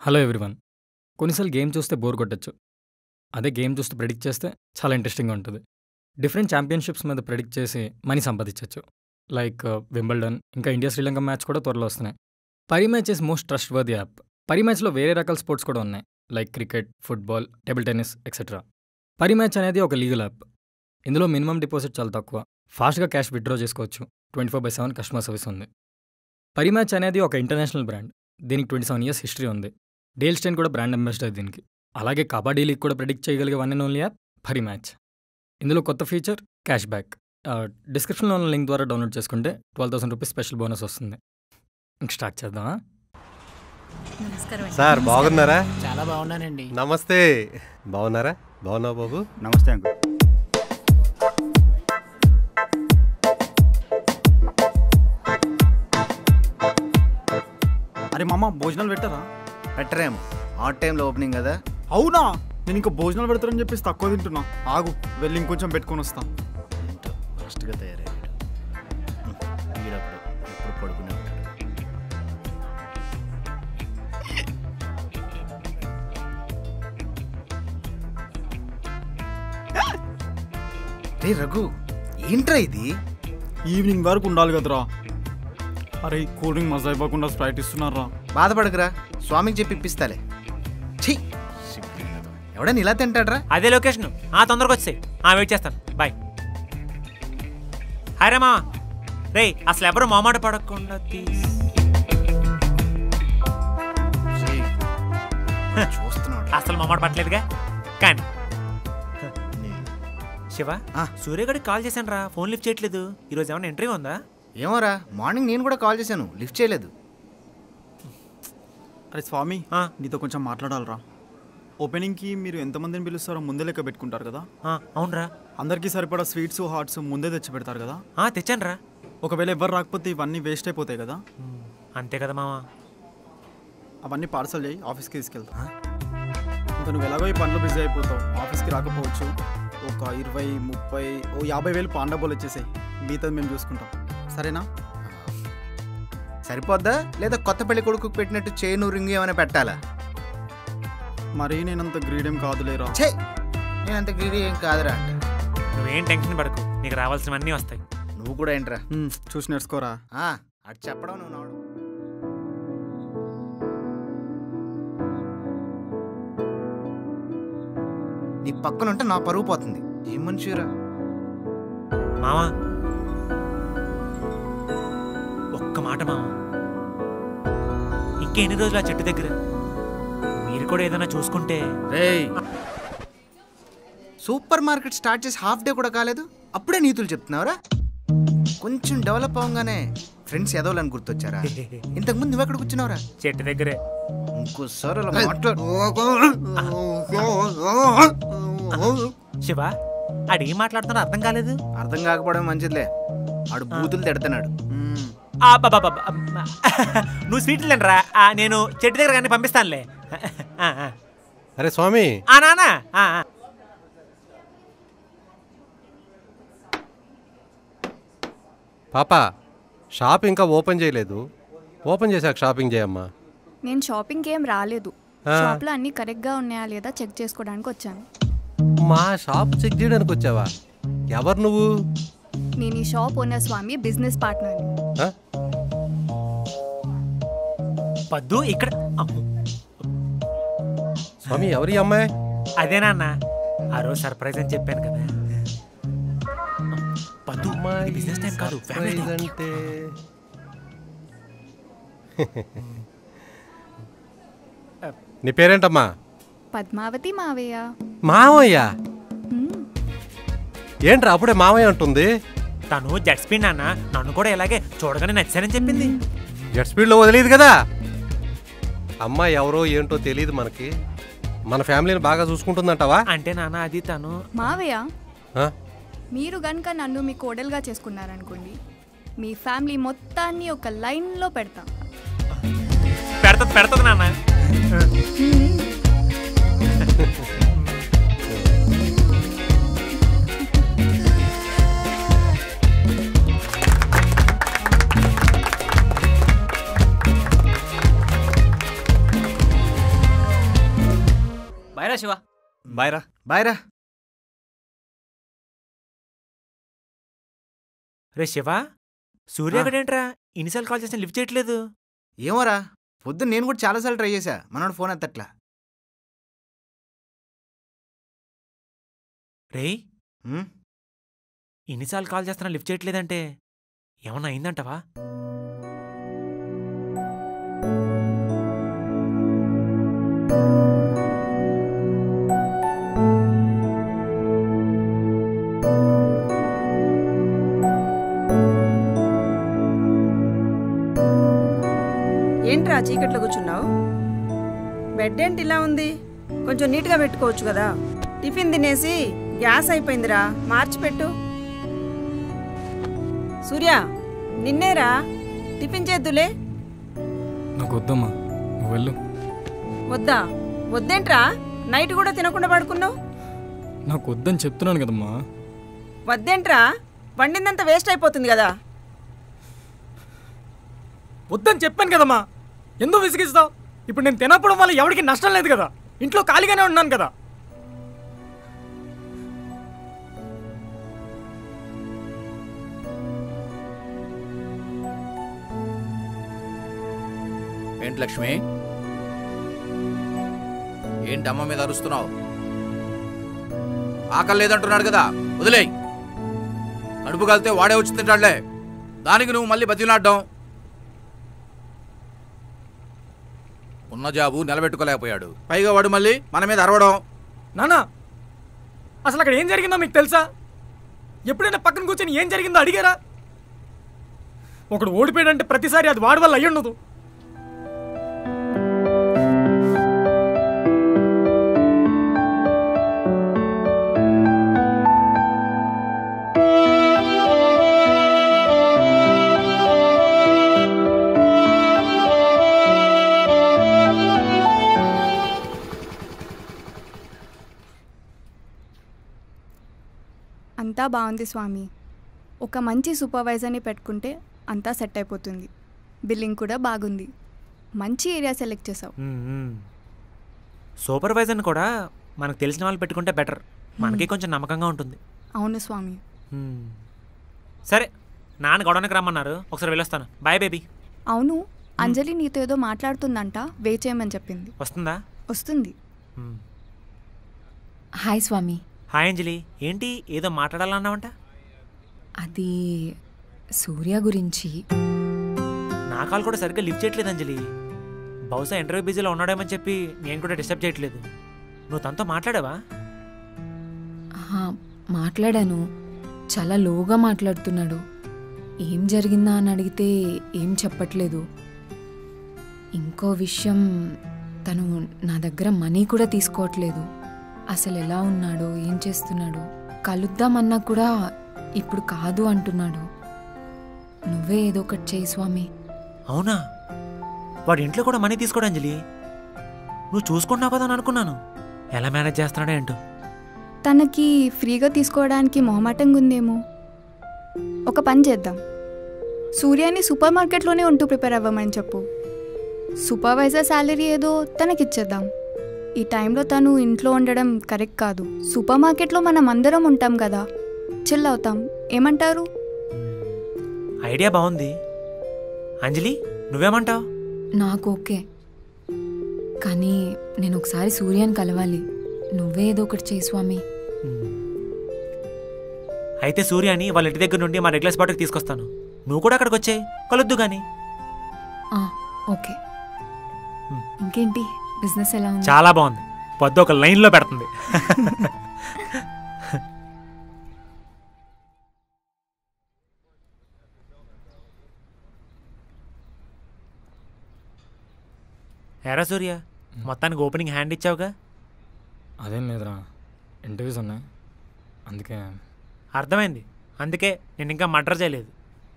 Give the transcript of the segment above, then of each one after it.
Hello everyone కొన్నిసార్లు game చూస్తే bore కొట్టచ్చు అదే గేమ్ చూస్తూ ప్రెడిక్ట్ చేస్తే చాలా ఇంట్రెస్టింగ్గా ఉంటుంది డిఫరెంట్ ఛాంపియన్షిప్స్ మీద ప్రెడిక్ట్ చేసి మనీ సంపాదించవచ్చు లైక్ వింబల్డన్ ఇంకా ఇండియా శ్రీలంక మ్యాచ్ కూడా త్వరలో వస్తున్నాయి Parimatch is most trustworthy app పరి మ్యాచ్లో వేరే రకాల స్పోర్ట్స్ కూడా ఉన్నాయి like cricket football table tennis etcetera Parimatch అనేది ఒక లీగల్ యాప్ ఇందులో మినిమం డిపాజిట్ చాలా తక్కువ ఫాస్ట్గా క్యాష్ విత్డ్రా చేసుకోవచ్చు twenty four by seven customer service ఉంది పరి మ్యాచ్ అనేది ఒక ఇంటర్నేషనల్ బ్రాండ్ దీనికి ట్వంటీ సెవెన్ ఇయర్స్ హిస్టరీ ఉంది డేల్ స్టైన్ కూడా బ్రాండ్ అంబాసిడర్ దీనికి అలాగే కబడ్డీ లీగ్ కూడా ప్రెడిక్ట్ చేయగలిగే one and only app Parimatch ఇందులో కొత్త ఫీచర్ క్యాష్ బ్యాక్ డిస్క్రిప్షన్లో ఉన్న లింక్ ద్వారా డౌన్లోడ్ చేసుకుంటే twelve thousand rupees special bonus వస్తుంది ఇంక స్టార్ట్ చేద్దామా నమస్కారం అండి. సార్ బాగున్నారా చాలా బాగున్నానండి నమస్తే బాగున్నారా బాగున్నావు బాబు నమస్తే అంకుల్ అరే మామ భోజనాలు పెట్టారా పెట్టరేమో ఆట్ టైంలో ఓపెనింగ్ కదా అవునా నేను ఇంకా భోజనాలు పెడతారని చెప్పేసి తక్కువ తింటున్నా ఆగు వెళ్ళి ఇంకొంచెం పెట్టుకొని వస్తా ఏంటో ఫస్ట్గా తయారయ్యాడు వీడప్పుడు ఎప్పుడు పడుకునే ఉంటాడు రే రఘు ఏంట్రా ఇది ఈవినింగ్ వరకు ఉండాలి కదరా అరే కూల్ డ్రింక్ మజా ఇవ్వకుండా స్ప్రైట్ ఇస్తున్నారా బాధపడకురా స్వామికి చెప్పి ఇప్పిస్తాలే ఛీ సిగ్గులేదు. ఎవడైనా ఇలా తింటాడ్రా అదే లొకేషన్ ఆ తొందరగా వచ్చాయి ఆ వెయిట్ చేస్తాను బాయ్ హాయ్ రమా రే అసలు ఎవరు మొమాట పడకుండా తీస్ చూస్తున్నాడు అసలు మొమాట పట్టలేదుగా కానీ నీ- శివ ఆ. సూర్యగడికి కాల్ చేశాను రా ఫోన్ లిఫ్ట్ చేయట్లేదు ఈరోజు ఏమైనా ఎంట్రీ ఉందా ఏమోరా మార్నింగ్ నేను కూడా కాల్ చేశాను లిఫ్ట్ చేయలేదు అరే స్వామి ఆ. నీతో కొంచెం మాట్లాడాలరా ఓపెనింగ్కి మీరు ఎంతమందిని పిలుస్తారో ముందే లెక్క పెట్టుకుంటారు కదా ఆ, అవునరా అందరికీ సరిపడా స్వీట్స్ హాట్స్ ముందే తెచ్చి పెడతారు కదా ఆ, తెచ్చాను రా ఒకవేళ ఎవరు రాకపోతే ఇవన్నీ వేస్ట్ అయిపోతాయి కదా అంతే కదా మామ అవన్నీ పార్సల్ చేయి ఆఫీస్కి తీసుకెళ్తా ఇంకా నువ్వు ఎలాగో ఈ పనులు బిజీ అయిపోతావు ఆఫీస్కి రాకపోవచ్చు ఒక ఇరవై ముప్పై ఓ యాభై వేలు పాండబోలు వచ్చేసాయి మిగతాది మేము చూసుకుంటాం సరేనా సరిపోద్దా లేదా కొత్త పెళ్లి కొడుకు పెట్టినట్టు చేను రింగ్ ఏమైనా పెట్టాలా మరీ నేనంత గ్రీడేం కాదులేరా ఛే నేను అంత గ్రీడీ ఏం కాదురా అంట నువ్వేం టెన్షన్ పడకు నీకు రావాల్సినవన్నీ వస్తాయి నువ్వు కూడా ఏంట్రా హ్మ్, చూసి నేర్చుకోరా ఆ, అటు చెప్పడం నువ్వు నవ్వడం నీ పక్కన ఉంటే నా పరువు పోతుంది ఏం మనిషిరా మామ ఒక్క మాట మామ ఇంకెన్ని రోజులు ఆ చెట్టు దగ్గర మీరు కూడా ఏదైనా చూసుకుంటే రేయ్ సూపర్ మార్కెట్ స్టార్ట్ చేసి హాఫ్ డే కూడా కాలేదు అప్పుడే నీతులు చెప్తున్నావురా కొంచెం డెవలప్ అవగానే ఫ్రెండ్స్ ఎదవలని గుర్తొచ్చారా ఇంతకుముందు నువ్వు ఎక్కడ కూర్చున్నావురా చెట్టు దగ్గరే ఇంకోసారి అలా మాట్లాడు శివ అడిగి మాట్లాడుతున్నా అర్థం కాలేదు అర్థం కాకపోవడం మంచిదిలే ఆడు బూతులు తిడుతున్నాడు హ్మ్, ఆ, అబ్బబ్బబ్బ, అమ్మ. నువ్వు స్వీట్లు తినరా ఆ, నేను చెట్టు దగ్గర కానీ పంపిస్తానులే ఆ, ఆ. అరే స్వామి ఆ నానా ఆ, ఆ. పాప షాప్ ఇంకా ఓపెన్ చేయలేదు ఓపెన్ చేశాక షాపింగ్ చేయమ్మా నేను షాపింగ్కి ఏం రాలేదు ఆ. షాప్లో అన్నీ కరెక్ట్గా ఉన్నాయా లేదా చెక్ చేసుకోవడానికి వచ్చాను మా షాప్ చెక్ చేయడానికి వచ్చావా ఎవరు నువ్వు నేను ఈ షాప్ ఓనర్ స్వామి బిజినెస్ పార్ట్నర్ని ఆ? పద్దు ఇక్కడ అమ్ము. స్వామి ఎవరి అమ్మాయి అదే నాన్న ఆ రోజు సర్ప్రైజ్ అని చెప్పాను కదా పద్దు ఇది బిజినెస్ టైం కాదు ఫ్యామిలీ టైం. అంటే నీ పేరేంటమ్మా పద్మావతి మావయ్య మావయ్య హ్మ్, ఏంట్రా అప్పుడే మావయ్య అంటుంది తను జెట్ స్పీడ్ నాన్న నన్ను కూడా ఇలాగే చూడగానే నచ్చానని చెప్పింది జెట్ స్పీడ్లో వదిలేదు కదా అమ్మాయి ఎవరో ఏంటో తెలియదు మనకి మన ఫ్యామిలీని బాగా చూసుకుంటుందంటావా అంటే నాన్న అది తను మావయ్య ఆ? మీరు గనుక నన్ను మీ కోడలుగా చేసుకున్నారనుకోండి మీ ఫ్యామిలీ మొత్తాన్ని ఒక లైన్లో పెడతా పెడతది పెడతది నాన్న హ్మ్, బాయ్రా శివ బాయ్ రా బాయ్ రా రే శివ సూర్య ఏంట్రా ఇన్నిసార్లు కాల్ చేసిన లిఫ్ట్ చేయట్లేదు ఏమోరా పొద్దున్న నేను కూడా చాలాసార్లు ట్రై చేశా మనోడు ఫోన్ ఎత్తట్లా రేయ్ ఉమ్, ఇన్నిసార్లు కాల్ చేస్తున్నా లిఫ్ట్ చేయట్లేదంటే ఏమన్నా అయిందంటవా ఏంట్రా చీకట్లో కూర్చున్నావు బెడ్ ఏంటి ఇలా ఉంది కొంచెం నీట్గా పెట్టుకోవచ్చు కదా టిఫిన్ తినేసి గ్యాస్ అయిపోయిందిరా మార్చి పెట్టు సూర్య నిన్నేరా టిఫిన్ చేద్దులే నాకు వద్దమ్మా నువ్వు వెళ్ళు వద్దా వద్దేంట్రా నైట్ కూడా తినకుండా పడుకున్నావు నాకు వద్దని చెప్తున్నాను కదమ్మా వద్దేంట్రా వండిందంతా వేస్ట్ అయిపోతుంది కదా వద్దని చెప్పాను కదమ్మా ఎందుకు విసిగిస్తావు ఇప్పుడు నేను తినకపోవడం వల్ల ఎవరికి నష్టం లేదు కదా ఇంట్లో ఖాళీగానే ఉన్నాను కదా ఏంటి లక్ష్మి ఏంటి అమ్మ మీద అరుస్తున్నావు ఆకలి లేదంటున్నాడు కదా వదిలేయ్ కడుపు కలితే వాడే వచ్చి తింటాడులే దానికి నువ్వు మళ్ళీ బతిలాడ్డం ఉన్న జాబు నిలబెట్టుకోలేకపోయాడు పైగా వాడు మళ్ళీ మన మీద అరవడం నానా అసలు అక్కడ ఏం జరిగిందో మీకు తెలుసా ఎప్పుడైనా పక్కన కూర్చొని ఏం జరిగిందో అడిగారా ఒకడు ఓడిపోయాడంటే ప్రతిసారి అది వాడి వల్ల అయ్యి ఉండదు అంతా బాగుంది స్వామి ఒక మంచి సూపర్వైజర్ని పెట్టుకుంటే అంతా సెట్ అయిపోతుంది బిల్లింగ్ కూడా బాగుంది మంచి ఏరియా సెలెక్ట్ చేసావు సూపర్వైజర్ని కూడా మనకు తెలిసిన వాళ్ళు పెట్టుకుంటే బెటర్ మనకి కొంచెం నమ్మకంగా ఉంటుంది అవును స్వామి హ్మ్. సరే నాన్న గొడవనికి రమ్మన్నారు ఒకసారి వెళ్ళొస్తాను బాయ్ బేబీ అవును అంజలి నీతో ఏదో మాట్లాడుతుందంట వే చేయమని చెప్పింది వస్తుందా వస్తుంది హ్మ్. హాయ్ స్వామి హాయ్ అంజలి ఏంటి ఏదో మాట్లాడాలన్నావంట అది సూర్య గురించి నా కాల్ కూడా సరిగ్గా లిఫ్ట్ చేయట్లేదు అంజలి బహుశా ఇంటర్వ్యూ బిజీలో ఉన్నాడేమని చెప్పి నేను కూడా డిస్టర్బ్ చేయట్లేదు నువ్వు తనతో మాట్లాడావా ఆహా, మాట్లాడాను చాలా లోగా మాట్లాడుతున్నాడు ఏం జరిగిందా అని అడిగితే ఏం చెప్పట్లేదు ఇంకో విషయం తను నా దగ్గర మనీ కూడా తీసుకోవట్లేదు అసలు ఎలా ఉన్నాడో ఏం చేస్తున్నాడో కలుద్దామన్నా కూడా ఇప్పుడు కాదు అంటున్నాడు నువ్వే ఏదో ఒకటి చేయి స్వామి అవునా వాడి ఇంట్లో కూడా మనీ తీసుకోడు అంజలి నువ్వు చూసుకుంటున్నావు కదా అని అనుకున్నాను ఎలా మేనేజ్ చేస్తున్నాడో ఏంటో తనకి ఫ్రీగా తీసుకోవడానికి మొహమాటంగా ఉందేమో ఒక పని చేద్దాం సూర్యాని సూపర్ మార్కెట్లోనే ఉంటూ ప్రిపేర్ అవ్వమని చెప్పు సూపర్వైజర్ శాలరీ ఏదో తనకిచ్చేద్దాం ఈ టైంలో తను ఇంట్లో ఉండడం కరెక్ట్ కాదు సూపర్ మార్కెట్లో మనం అందరం ఉంటాం కదా చిల్ అవుతాం ఏమంటారు ఐడియా బాగుంది అంజలి నువ్వేమంటావు నాకు ఓకే కానీ నేను ఒకసారి సూర్యాని కలవాలి నువ్వే ఏదో ఒకటి చేయి స్వామి అయితే సూర్యాని వాళ్ళ ఇంటి దగ్గర నుండి మా రెగ్యులర్ స్పాట్కి తీసుకొస్తాను నువ్వు కూడా అక్కడికి వచ్చాయి కలుద్దు కానీ ఆ, ఓకే ఇంకేంటి బిజినెస్ ఎలా ఉంది చాలా బాగుంది పొద్దు ఒక లైన్లో పెడుతుంది ఎరా సూర్య మొత్తానికి ఓపెనింగ్ హ్యాండ్ ఇచ్చావుగా అదేం లేదురా ఇంటర్వ్యూస్ ఉన్నాయి అందుకే అర్థమైంది అందుకే నేను ఇంకా మర్డర్ చేయలేదు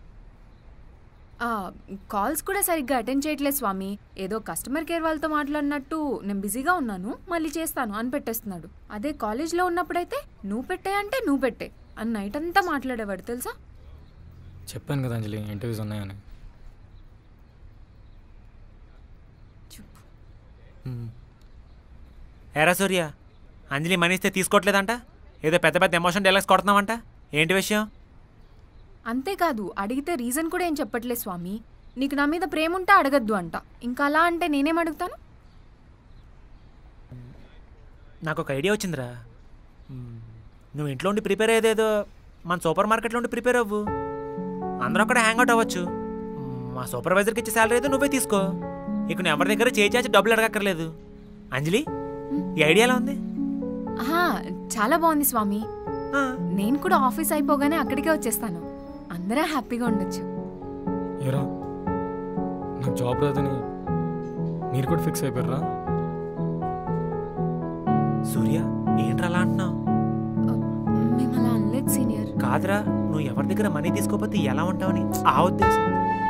ఆ, కాల్స్ కూడా సరిగ్గా అటెండ్ చేయట్లేదు స్వామి ఏదో కస్టమర్ కేర్ వాళ్ళతో మాట్లాడినట్టు నేను బిజీగా ఉన్నాను మళ్ళీ చేస్తాను అని పెట్టేస్తున్నాడు అదే కాలేజ్లో ఉన్నప్పుడైతే నువ్వు పెట్టే అంటే నువ్వు పెట్టే అని నైట్ అంతా మాట్లాడేవాడు తెలుసా చెప్పాను కదా అంజలి ఇంటర్వ్యూస్ ఉన్నాయని ఎరా సూర్య అంజలి మనీ ఇస్తే తీసుకోవట్లేదంట ఏదో పెద్ద పెద్ద ఎమోషన్ డైలాగ్స్ కొడుతున్నావంట ఏంటి విషయం అంతేకాదు అడిగితే రీజన్ కూడా ఏం చెప్పట్లేదు స్వామి నీకు నా మీద ప్రేమ ఉంటే అడగద్దు అంట ఇంకా అలా అంటే నేనేం అడుగుతాను నాకు ఒక ఐడియా వచ్చిందిరా మ్మ్. నువ్వు ఇంట్లో ఉండి ప్రిపేర్ అయ్యేదేదో మన సూపర్ మార్కెట్లో ఉండి ప్రిపేర్ అవ్వు అందరూ అక్కడ హ్యాంగ్ అవుట్ అవ్వచ్చు మ్మ్, మా సూపర్వైజర్కి ఇచ్చే శాలరీ అయితే నువ్వే తీసుకో ఇక నువ్వు ఎవరి దగ్గర చేయి చాచి డబ్బులు అడగక్కర్లేదు అంజలి ఈ ఐడియా ఎలా ఉంది ఆహా చాలా బాగుంది స్వామి నేను కూడా ఆఫీస్ అయిపోగానే అక్కడికే వచ్చేస్తాను అందరూ హ్యాపీగా ఉండొచ్చు ఏరా నాకు జాబ్ రాదని మీరు కూడా ఫిక్స్ అయిపోయారా సూర్య ఏంట్రా అలా అంటున్నావు మేము అలా అనలేదు సీనియర్ కాదురా నువ్వు ఎవరి దగ్గర మనీ తీసుకోకపోతే ఎలా ఉంటావని ఆ ఉద్దేశం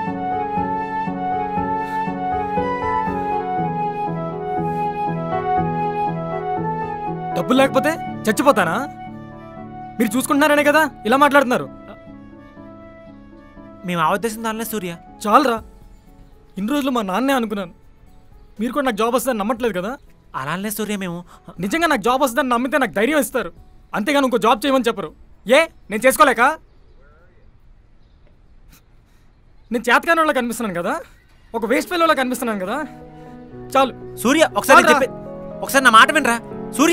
డబ్బులు లేకపోతే చచ్చిపోతానా మీరు చూసుకుంటున్నారనే కదా ఇలా మాట్లాడుతున్నారు మేము ఆ ఉద్దేశం దానిలే సూర్య చాలరా ఇన్ని రోజులు మా నాన్నే అనుకున్నాను మీరు కూడా నాకు జాబ్ వస్తుందని నమ్మట్లేదు కదా అలానే సూర్య మేము నిజంగా నాకు జాబ్ వస్తుందని నమ్మితే నాకు ధైర్యం ఇస్తారు అంతేగాని ఇంకో జాబ్ చేయమని చెప్పరు ఏ నేను చేసుకోలేక నేను చేతకాని వాళ్ళకి కనిపిస్తున్నాను కదా ఒక వేస్ట్ ఫెయిల్ వాళ్ళకి కనిపిస్తున్నాను కదా చాలు సూర్య ఒకసారి చాలురా. చెప్పే ఒకసారి నా మాట వినరా సూర్య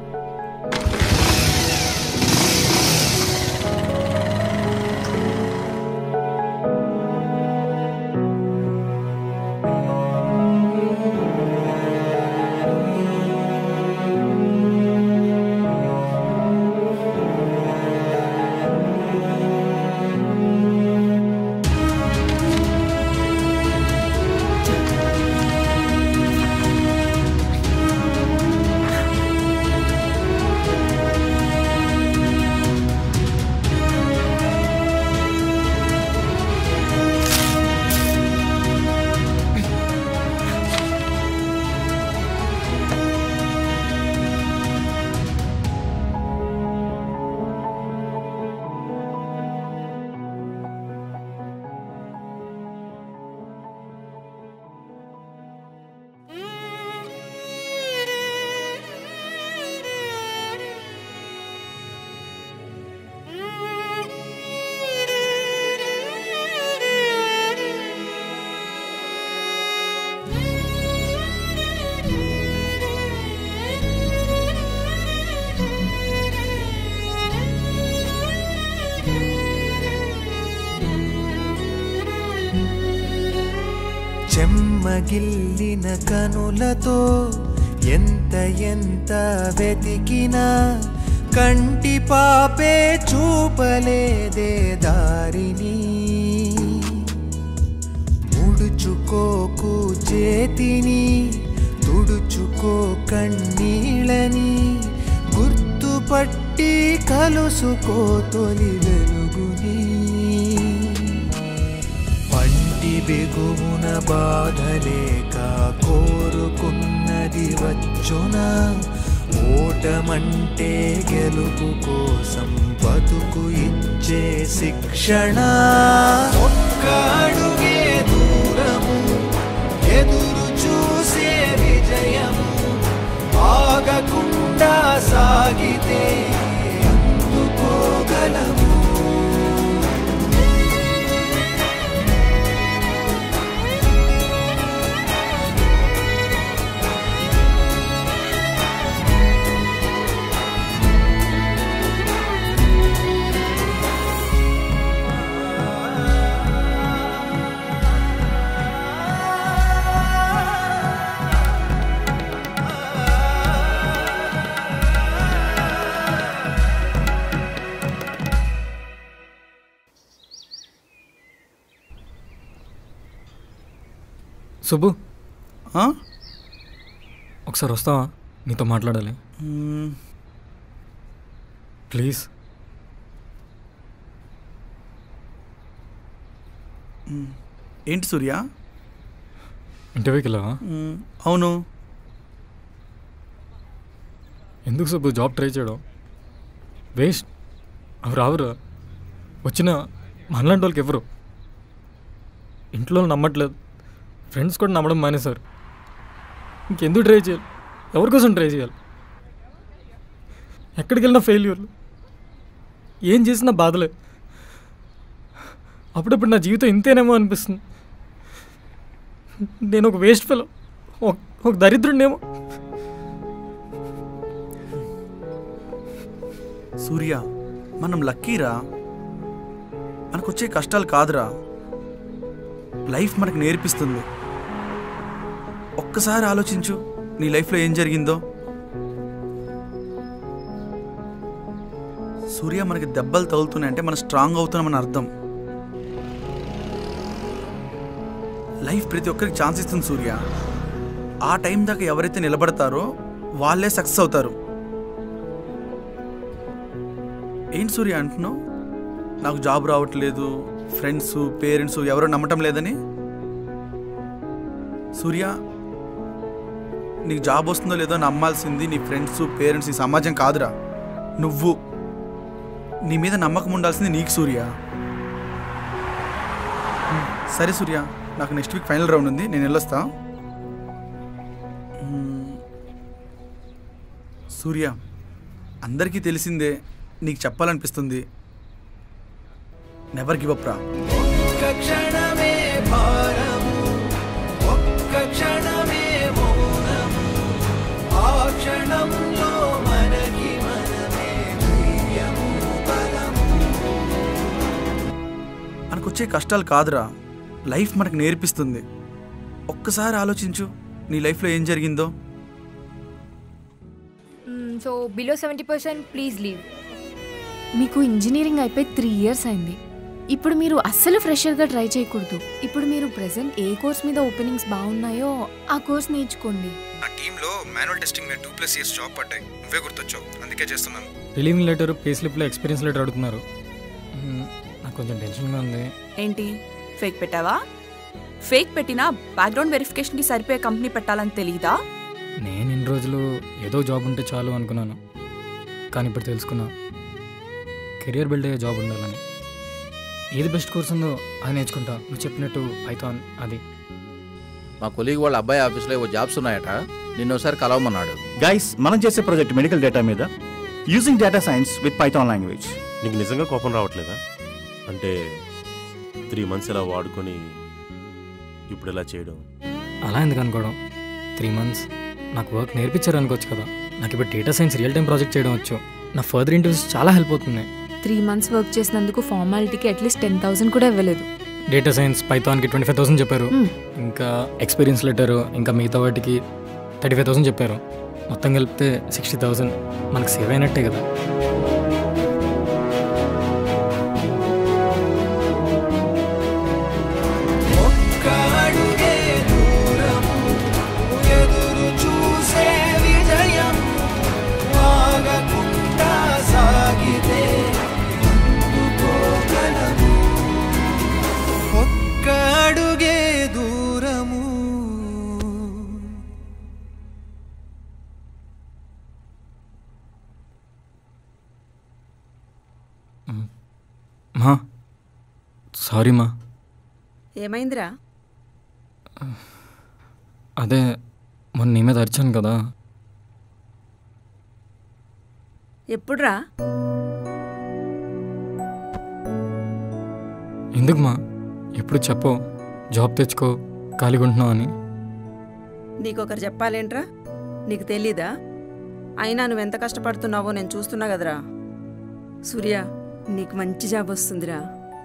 చెమ్మగిల్లిన కనులతో ఎంత ఎంత వెతికినా కంటి పాపే చూపలేదే దారిని ముడుచుకోకు చేతిని తుడుచుకో కన్నీళ్ళని గుర్తుపట్టి కలుసుకో తొలి వెలుగుని పంటి బిగువున బాధలేక కోరుకున్నది వచ్చున ఓటమంటే గెలుపు కోసం బతుకు ఇచ్చే శిక్షణ ఒక్క అడుగే దూరము ఎదురు చూసే విజయము ఆగకుండా సాగితే అందుకోగలము సుబ్బు ఒకసారి వస్తావా నీతో మాట్లాడాలి ప్లీజ్ ఏంటి సూర్య ఇంటర్వ్యూకి వెళ్ళావా మ్మ్, అవును ఎందుకు సుబ్బు జాబ్ ట్రై చేయడం వేస్ట్ అవి రావురా వచ్చిన మనలాంటి వాళ్ళకి ఎవరు ఇంట్లో వాళ్ళు నమ్మట్లేదు ఫ్రెండ్స్ కూడా నమ్మడం మానేశారు ఇంకెందుకు ట్రై చేయాలి ఎవరి కోసం ట్రై చేయాలి ఎక్కడికి వెళ్ళినా ఫెయిల్యూర్లు ఏం చేసినా బాధలే అప్పుడప్పుడు నా జీవితం ఇంతేనేమో అనిపిస్తుంది నేను ఒక వేస్ట్ ఫెలో ఒక ఒక దరిద్రుడినేమో సూర్య మనం లక్కీరా మనకొచ్చే కష్టాలు కాదురా లైఫ్ మనకు నేర్పిస్తుంది ఒక్కసారి ఆలోచించు నీ లైఫ్లో ఏం జరిగిందో సూర్య మనకి దెబ్బలు తగులుతున్నాయంటే మనం స్ట్రాంగ్ అవుతున్నామని అర్థం లైఫ్ ప్రతి ఒక్కరికి ఛాన్స్ ఇస్తుంది సూర్య ఆ టైం దాకా ఎవరైతే నిలబడతారో వాళ్ళే సక్సెస్ అవుతారు ఏంటి సూర్య అంటున్నావు నాకు జాబ్ రావట్లేదు ఫ్రెండ్స్ పేరెంట్స్ ఎవరో నమ్మటం లేదని సూర్య నీకు జాబ్ వస్తుందో లేదో నమ్మాల్సింది నీ ఫ్రెండ్స్ పేరెంట్స్ ఈ సమాజం కాదురా నువ్వు నీ మీద నమ్మకం ఉండాల్సింది నీకు సూర్య హ్మ్, సరే సూర్య నాకు నెక్స్ట్ వీక్ ఫైనల్ రౌండ్ ఉంది నేను వెళ్ళొస్తా హ్మ్. సూర్య అందరికీ తెలిసిందే నీకు చెప్పాలనిపిస్తుంది నెవర్ గివ్ అప్ రా ఒక్క క్షణమే భారము ఒక్క క్షణమే మౌనము ఆ క్షణంలో మనకి మనమే ధైర్యము బలము మనకొచ్చే కష్టాలు కాదురా లైఫ్ మనకు నేర్పిస్తుంది ఒక్కసారి ఆలోచించు నీ లైఫ్లో ఏం జరిగిందో so below seventy percent please leave మీకు ఇంజనీరింగ్ అయిపోయి త్రీ ఇయర్స్ అయింది ఇప్పుడు మీరు అస్సలు ఫ్రెషర్గా ట్రై చేయకూడదు ఇప్పుడు మీరు ప్రెసెంట్ ఏ కోర్స్ మీద ఓపెనింగ్స్ బాగున్నాయో ఆ కోర్స్ నేర్చుకోండి నా టీంలో మాన్యువల్ టెస్టింగ్ మీద టూ ప్లస్ ఇయర్స్ జాబ్ పడ్డాయి నువ్వే గుర్తొచ్చావు అందుకే చేస్తున్నాను రిలీవింగ్ లెటర్ పే స్లిప్లో ఎక్స్పీరియన్స్ లెటర్ అడుగుతున్నారు మ్మ్, నాకు కొంచెం టెన్షన్గా ఉంది ఏంటి ఫేక్ పెట్టావా ఫేక్ పెట్టినా బ్యాక్గ్రౌండ్ వెరిఫికేషన్కి సరిపోయే కంపెనీ పెట్టాలని తెలియదా నేను ఇన్ని రోజులు ఏదో జాబ్ ఉంటే చాలు అనుకున్నాను కానీ ఇప్పుడు తెలుసుకున్నా కెరియర్ బిల్డ్ అయ్యే జాబ్ ఉండాలని ఏది బెస్ట్ కోర్స్ ఉందో అది నేర్చుకుంటా నువ్వు చెప్పినట్టు పైథాన్ అది మా కొలీగ్ వాళ్ళ అబ్బాయి ఆఫీస్లో ఏవో జాబ్స్ ఉన్నాయట నిన్న ఒకసారి కలవమన్నాడు గైస్ మనం చేసే ప్రాజెక్ట్ మెడికల్ డేటా మీద using data science with Python language నీకు నిజంగా కోపం రావట్లేదా అంటే త్రీ మంత్స్ ఇలా వాడుకొని ఇప్పుడు ఇలా చేయడం అలా ఎందుకు అనుకోవడం త్రీ మంత్స్ నాకు వర్క్ నేర్పించారు అనుకోవచ్చు కదా నాకు ఇప్పుడు data science real time project చేయడం వచ్చు నా ఫర్దర్ ఇంటర్వ్యూస్ చాలా హెల్ప్ అవుతుంది త్రీ మంత్స్ వర్క్ చేసినందుకు ఫార్మాలిటీకి అట్లీస్ట్ టెన్ థౌసండ్ కూడా ఇవ్వలేదు డేటా సైన్స్ పైథాన్కి ట్వంటీ ఫైవ్ థౌసండ్ చెప్పారు Hmm. ఇంకా ఎక్స్పీరియన్స్ లెటర్ ఇంకా మిగతా వాటికి థర్టీ ఫైవ్ థౌసండ్ చెప్పారు మొత్తం కలిపితే సిక్స్టీ థౌసండ్ మనకు సేవ్ అయినట్టే కదా ఒక్క అడుగే దూరము ఎదురు చూసే విజయం ఆగకుండా సాగితే అందుకోగలము ఒక్క అడుగే దూరము మా సారీ మా ఏమైందిరా అదే మొన్న నీ మీద అరిచాను కదా ఎప్పుడురా ఎందుకు మా ఎప్పుడు చెప్పో జాబ్ తెచ్చుకో ఖాళీగా ఉంటున్నావు అని నీకొకరు చెప్పాలేంట్రా నీకు తెలీదా అయినా నువ్వెంత కష్టపడుతున్నావో నేను చూస్తున్నా కదరా సూర్య నీకు మంచి జాబ్ వస్తుందిరా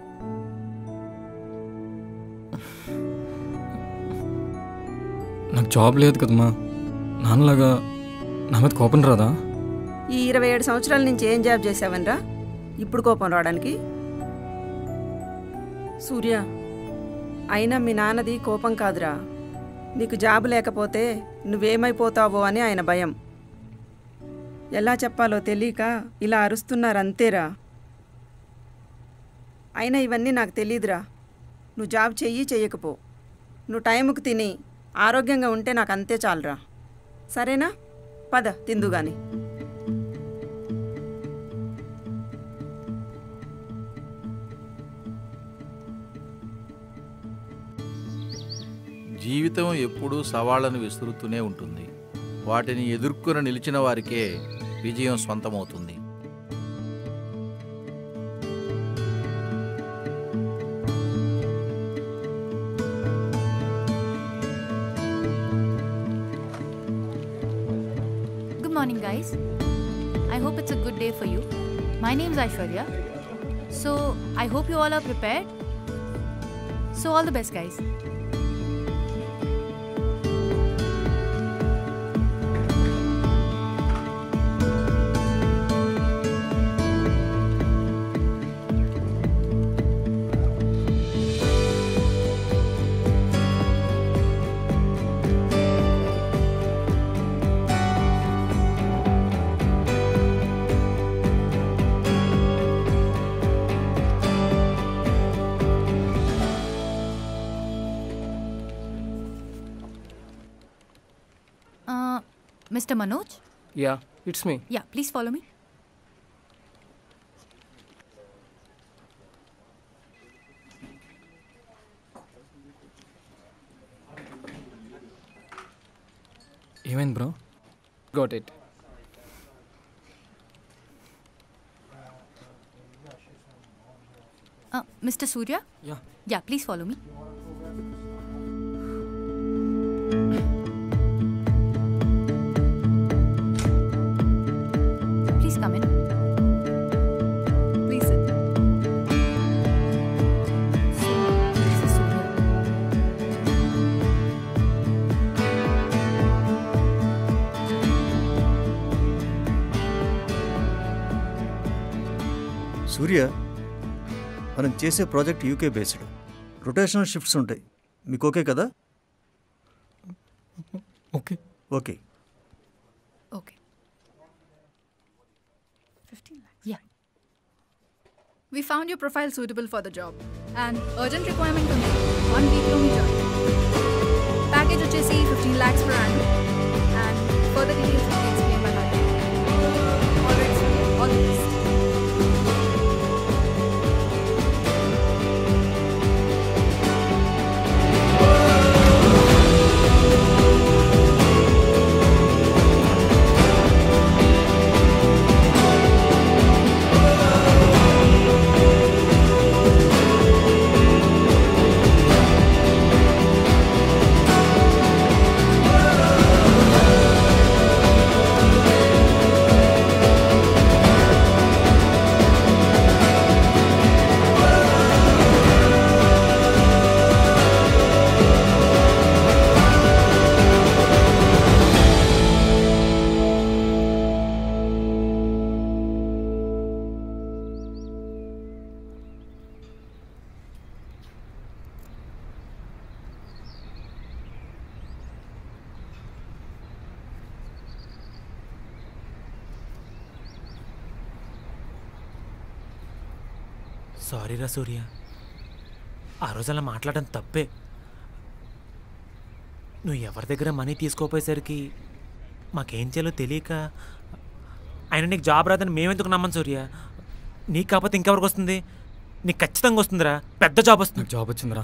నాకు జాబ్ లేదు కదమ్మా నాన్నలాగా నా మీద కోపం రాదా ఈ ఇరవై ఏడు సంవత్సరాల నుంచి ఏం జాబ్ చేసావనరా ఇప్పుడు కోపం రావడానికి సూర్య అయినా మీ నాన్నది కోపం కాదురా నీకు జాబ్ లేకపోతే నువ్వేమైపోతావో అని ఆయన భయం ఎలా చెప్పాలో తెలియక ఇలా అరుస్తున్నారు అంతేరా అయినా ఇవన్నీ నాకు తెలియదురా నువ్వు జాబ్ చెయ్యి చెయ్యకపో నువ్వు టైంకి తిని ఆరోగ్యంగా ఉంటే నాకు అంతే చాలురా సరేనా పద తిందు గాని జీవితం ఎప్పుడూ సవాళ్లను విసురుతూనే ఉంటుంది వాటిని ఎదుర్కొని నిలిచిన వారికే విజయం స్వంతమవుతుంది Good morning, guys. I hope it's a good day for you. My name is Aishwarya. So, I hope you all are prepared. So, all the best, guys. Uh, Mr. Manoj? Yeah, it's me. Yeah, please follow me. ఏమైంది bro Got it. Uh, Mr. Surya? Yeah. Yeah, please follow me. Please come in. Please sit. So, this is Surya. Surya మనం చేసే ప్రాజెక్ట్ UK based rotational shifts ఉంటాయి మీకు okay కదా okay okay Okay. 15 lakhs. Yeah. We found your profile suitable for the job. And urgent requirement ఉంది one వీక్లో మీ join package వచ్చేసి fifteen lakhs per annum and further details will explain by my all right all the best sorry రా సూర్య ఆ రోజు అలా మాట్లాడడం తప్పే నువ్వు ఎవరి దగ్గర మనీ తీసుకోపోయేసరికి మాకేం చేయాలో తెలియక ఆయన నీకు జాబ్ రాదని మేమెందుకు నమ్మం సూర్య నీకు కాకపోతే ఇంకెవరికి వస్తుంది నీకు ఖచ్చితంగా వస్తుందిరా పెద్ద జాబ్ వస్తుంది జాబ్ వచ్చిందిరా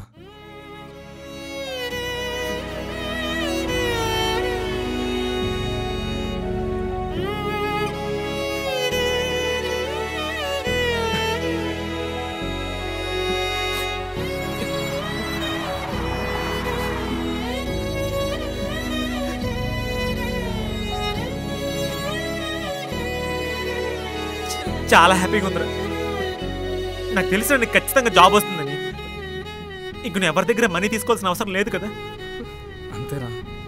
చాలా హ్యాపీగా ఉందిరా నాకు తెలుసు నీకు ఖచ్చితంగా జాబ్ వస్తుందని ఇంక నువ్వు ఎవరి దగ్గర మనీ తీసుకోవాల్సిన అవసరం లేదు కదా అంతేరా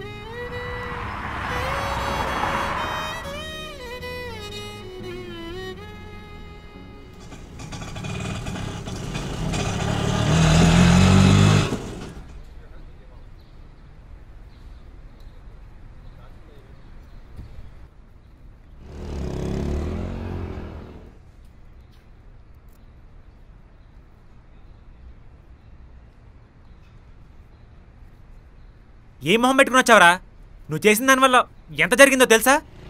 ఏ మొహం పెట్టుకుని వచ్చావరా నువ్వు చేసిన దానివల్ల ఎంత జరిగిందో తెలుసా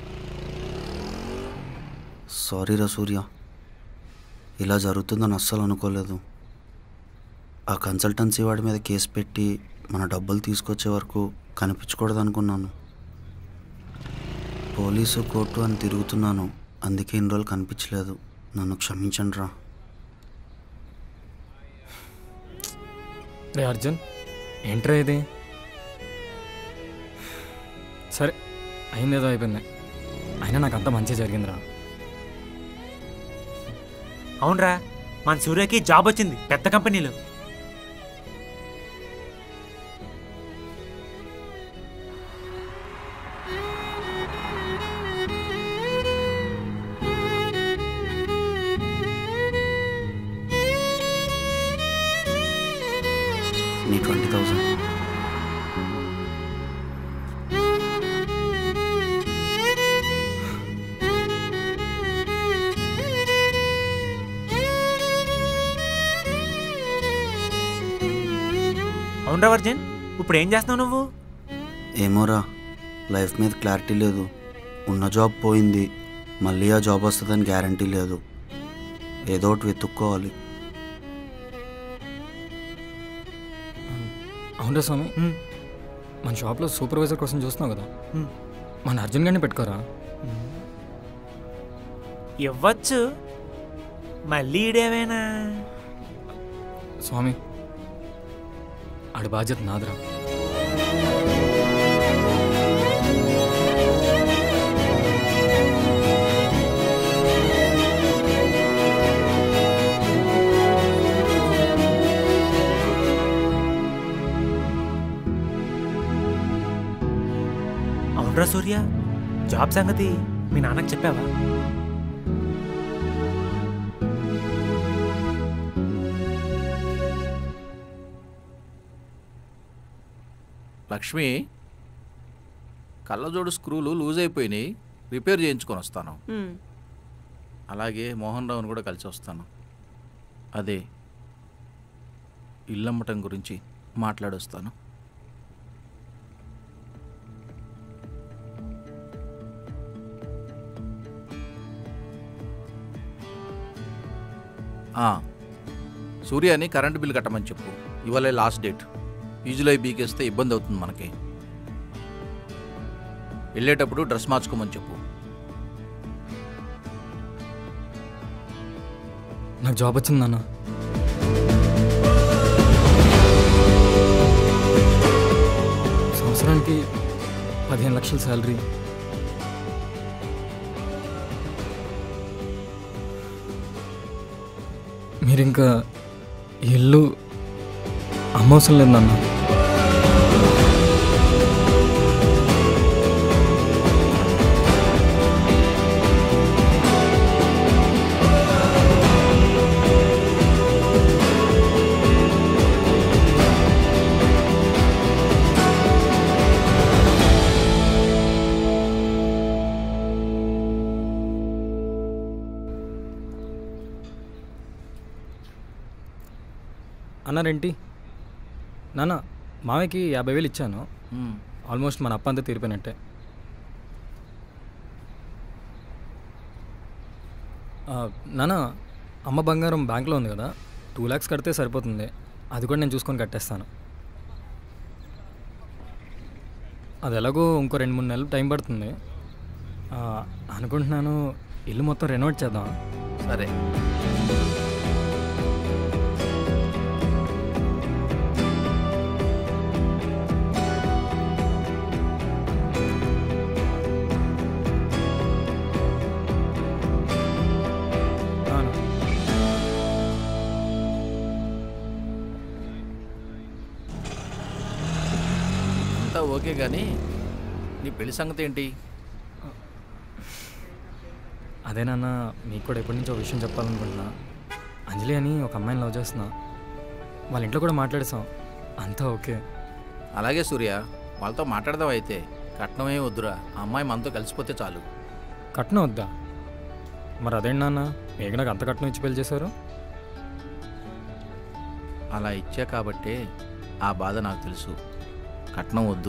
సారీ రా సూర్య ఇలా జరుగుతుందని అస్సలు అనుకోలేదు ఆ కన్సల్టెన్సీ వాడి మీద కేసు పెట్టి మన డబ్బులు తీసుకొచ్చే వరకు కనిపించకూడదు అనుకున్నాను పోలీసు కోర్టు అని తిరుగుతున్నాను అందుకే ఇన్ని రోజులు కనిపించలేదు నన్ను క్షమించండి రా రే అర్జున్ ఏంట్రా ఇది సరే అయిందేదో అయిపోయింది అయినా నాకు అంత మంచి జరిగిందిరా అవునరా మన సూర్యకి జాబ్ వచ్చింది పెద్ద కంపెనీలో నీ ట్వంటీ థౌజండ్ అవునరా వర్జన్ ఇప్పుడు ఏం చేస్తున్నావు నువ్వు ఏమోరా లైఫ్ మీద క్లారిటీ లేదు ఉన్న జాబ్ పోయింది మళ్ళీ ఆ జాబ్ వస్తుందని గ్యారంటీ లేదు ఏదో ఒకటి వెతుక్కోవాలి అవునరా స్వామి మన షాప్లో సూపర్వైజర్ కోసం చూస్తున్నావు కదా మ్మ్. మన అర్జున్ గారిని పెట్టుకోరా ఇవ్వచ్చు మళ్ళీ ఈడేమైనా స్వామి ఆడి బాధ్యత నాదిరా అవునరా సూర్య జాబ్ సంగతి మీ నాన్నకి చెప్పావా లక్ష్మి కళ్ళజోడు స్క్రూలు లూజ్ అయిపోయినాయి రిపేర్ చేయించుకొని వస్తాను ఉమ్. అలాగే మోహన్ రావుని కూడా కలిసి వస్తాను అదే ఇల్లమ్మటం గురించి మాట్లాడొస్తాను ఆ, సూర్యని కరెంటు బిల్ కట్టమని చెప్పు ఇవాళే లాస్ట్ డేట్ ఫీజులో బీకేస్తే ఇబ్బంది అవుతుంది మనకి వెళ్ళేటప్పుడు డ్రెస్ మార్చుకోమని చెప్పు నాకు జాబ్ వచ్చింది నాన్న సంవత్సరానికి పదిహేను లక్షల శాలరీ మీరు ఇంకా ఈ ఇల్లు అమ్మవసరం లేదు నాన్న అన్నారేంటి నాన్న మామయ్యకి యాభై వేలు ఇచ్చాను మ్మ్. ఆల్మోస్ట్ మన అప్ప అంతా తీరిపోయినట్టే ఆ, నాన్న అమ్మ బంగారం బ్యాంక్లో ఉంది కదా టూ ల్యాక్స్ కడితే సరిపోతుంది అది కూడా నేను చూసుకొని కట్టేస్తాను అది ఎలాగో ఇంకో రెండు మూడు నెలలు టైం పడుతుంది ఆ, అనుకుంటున్నాను ఇల్లు మొత్తం రెనోవేట్ చేద్దాం సరే అవును. అంతా ఓకే కానీ నీ పెళ్లి సంగతి ఏంటి అదే నాన్న మీకు కూడా ఎప్పటి నుంచో విషయం చెప్పాలనుకుంటున్నా అంజలి అని ఒక అమ్మాయిని లవ్ చేస్తున్నా వాళ్ళ ఇంట్లో కూడా మాట్లాడేసాం అంతా ఓకే అలాగే సూర్య వాళ్ళతో మాట్లాడదాం అయితే కట్నమే వద్దురా ఆ అమ్మాయి మనతో కలిసిపోతే చాలు కట్నం వద్దా మరి అదేంటి నాన్న మీకు నాకు అంత కట్నం ఇచ్చి పెళ్లి చేశారు అలా ఇచ్చా కాబట్టే ఆ బాధ నాకు తెలుసు కట్నం వద్దు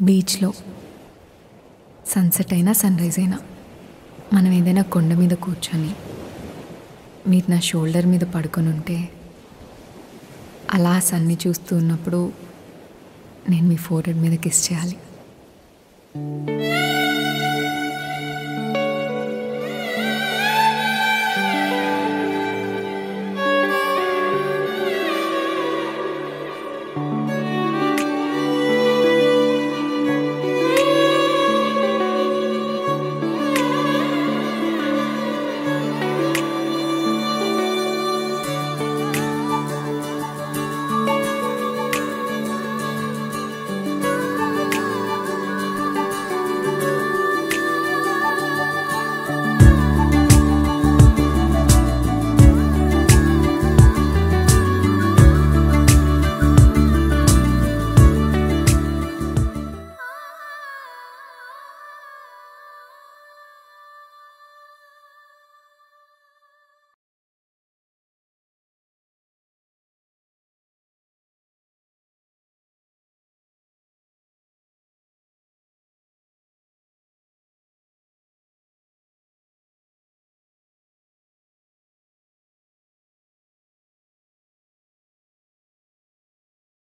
బీచ్లో సన్సెట్ అయినా సన్ రైజ్ అయినా మనం ఏదైనా కొండ మీద కూర్చొని మీరు నా షోల్డర్ మీద పడుకొని ఉంటే అలా సన్ని చూస్తూ ఉన్నప్పుడు నేను మీ ఫోరెడ్ మీద కిస్ చేయాలి